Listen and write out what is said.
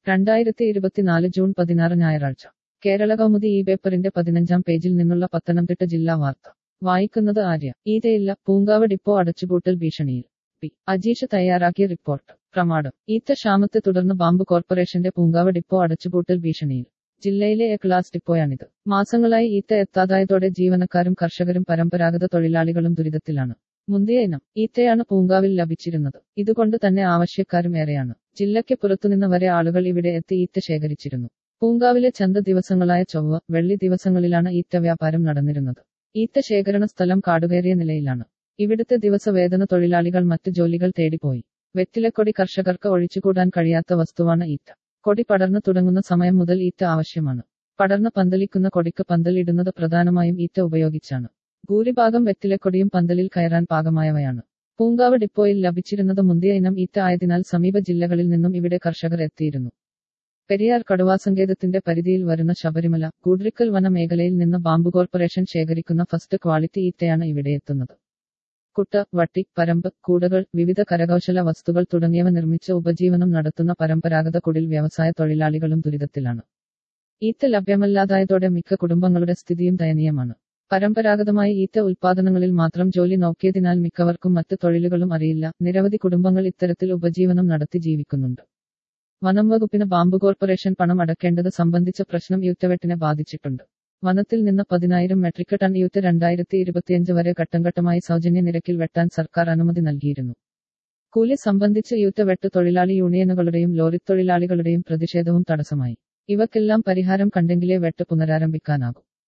രണ്ടായിരത്തി ഇരുപത്തിനാല് ജൂൺ പതിനാറ് ഞായറാഴ്ച കേരള കൗമുദി ഈ പേപ്പറിന്റെ പതിനഞ്ചാം പേജിൽ നിന്നുള്ള പത്തനംതിട്ട ജില്ലാ വാർത്ത വായിക്കുന്നത് ആര്യ ഈതയില്ല പൂങ്കാവ് ഡിപ്പോ അടച്ചുപൂട്ടൽ ഭീഷണിയിൽ പി അജീഷ് തയ്യാറാക്കിയ റിപ്പോർട്ട് പ്രമാണം ഈത്ത ക്ഷാമത്തെ തുടർന്ന് ബാമ്പ് കോർപ്പറേഷന്റെ പൂങ്കാവ് ഡിപ്പോ അടച്ചുപൂട്ടൽ ഭീഷണിയിൽ ജില്ലയിലെ എ ക്ലാസ് ഡിപ്പോയാണിത് മാസങ്ങളായി ഈത്ത എത്താതായതോടെ ജീവനക്കാരും കർഷകരും പരമ്പരാഗത തൊഴിലാളികളും ദുരിതത്തിലാണ് മുന്തിയ ഇനം ഈത്തയാണ് പൂങ്കാവിൽ ലഭിച്ചിരുന്നത് ഇതുകൊണ്ട് തന്നെ ആവശ്യക്കാരും ഏറെയാണ് ജില്ലയ്ക്ക് പുറത്തുനിന്ന് വരെ ആളുകൾ ഇവിടെ എത്തി ഈത്ത ശേഖരിച്ചിരുന്നു പൂങ്കാവിലെ ചന്ത ദിവസങ്ങളായ ചൊവ്വ വെള്ളി ദിവസങ്ങളിലാണ് ഈത്ത വ്യാപാരം നടന്നിരുന്നത് ഈത്ത ശേഖരണ സ്ഥലം കാടുകയറിയ നിലയിലാണ് ഇവിടുത്തെ ദിവസവേതന തൊഴിലാളികൾ മറ്റ് ജോലികൾ തേടിപ്പോയി വെറ്റിലക്കൊടി കർഷകർക്ക് ഒഴിച്ചുകൂടാൻ കഴിയാത്ത വസ്തുവാണ് ഈത്ത കൊടി പടർന്നു തുടങ്ങുന്ന സമയം മുതൽ ഈറ്റ ആവശ്യമാണ് പടർന്ന് പന്തലിക്കുന്ന കൊടിക്ക് പന്തൽ ഇടുന്നത് പ്രധാനമായും ഈറ്റ ഉപയോഗിച്ചാണ് ഭൂരിഭാഗം വെറ്റിലക്കൊടിയും പന്തലിൽ കയറാൻ പാകമായവയാണ് പൂങ്കാവ് ഡിപ്പോയിൽ ലഭിച്ചിരുന്നത് മുന്തിയ ഇനം ഈറ്റ ആയതിനാൽ സമീപ ജില്ലകളിൽ നിന്നും ഇവിടെ കർഷകർ എത്തിയിരുന്നു പെരിയാർ കടുവാസങ്കേതത്തിന്റെ പരിധിയിൽ വരുന്ന ശബരിമല കൂഡ്രിക്കൽ വന മേഖലയിൽ നിന്ന് ബാമ്പു കോർപ്പറേഷൻ ശേഖരിക്കുന്ന ഫസ്റ്റ് ക്വാളിറ്റി ഈറ്റയാണ് ഇവിടെ എത്തുന്നത് കുട്ട വട്ടി പരമ്പ് കൂടകൾ വിവിധ കരകൗശല വസ്തുക്കൾ തുടങ്ങിയവ നിർമ്മിച്ച് ഉപജീവനം നടത്തുന്ന പരമ്പരാഗത കുടിൽ വ്യവസായ തൊഴിലാളികളും ദുരിതത്തിലാണ് ഈറ്റ ലഭ്യമല്ലാതായതോടെ മിക്ക കുടുംബങ്ങളുടെ സ്ഥിതിയും ദയനീയമാണ് പരമ്പരാഗതമായി ഈറ്റ ഉൽപാദനങ്ങളിൽ മാത്രം ജോലി നോക്കിയതിനാൽ മിക്കവർക്കും മറ്റ് തൊഴിലുകളും അറിയില്ല നിരവധി കുടുംബങ്ങൾ ഇത്തരത്തിൽ ഉപജീവനം നടത്തി ജീവിക്കുന്നുണ്ട് വനം വകുപ്പിന് ബാമ്പു കോർപ്പറേഷൻ പണം അടക്കേണ്ടത് സംബന്ധിച്ച പ്രശ്നം യൂറ്റവെട്ടിനെ ബാധിച്ചിട്ടുണ്ട് വനത്തിൽ നിന്ന് പതിനായിരം മെട്രിക് ടൺ യൂറ്റ് രണ്ടായിരത്തി ഇരുപത്തിയഞ്ച് വരെ ഘട്ടംഘട്ടമായി സൗജന്യ നിരക്കിൽ വെട്ടാൻ സർക്കാർ അനുമതി നൽകിയിരുന്നു കൂലി സംബന്ധിച്ച് യൂറ്റ വെട്ട് തൊഴിലാളി യൂണിയനുകളുടെയും ലോറിത്തൊഴിലാളികളുടെയും പ്രതിഷേധവും തടസ്സമായി ഇവക്കെല്ലാം പരിഹാരം കണ്ടെങ്കിലേ വെട്ട് പുനരാരംഭിക്കാനാകും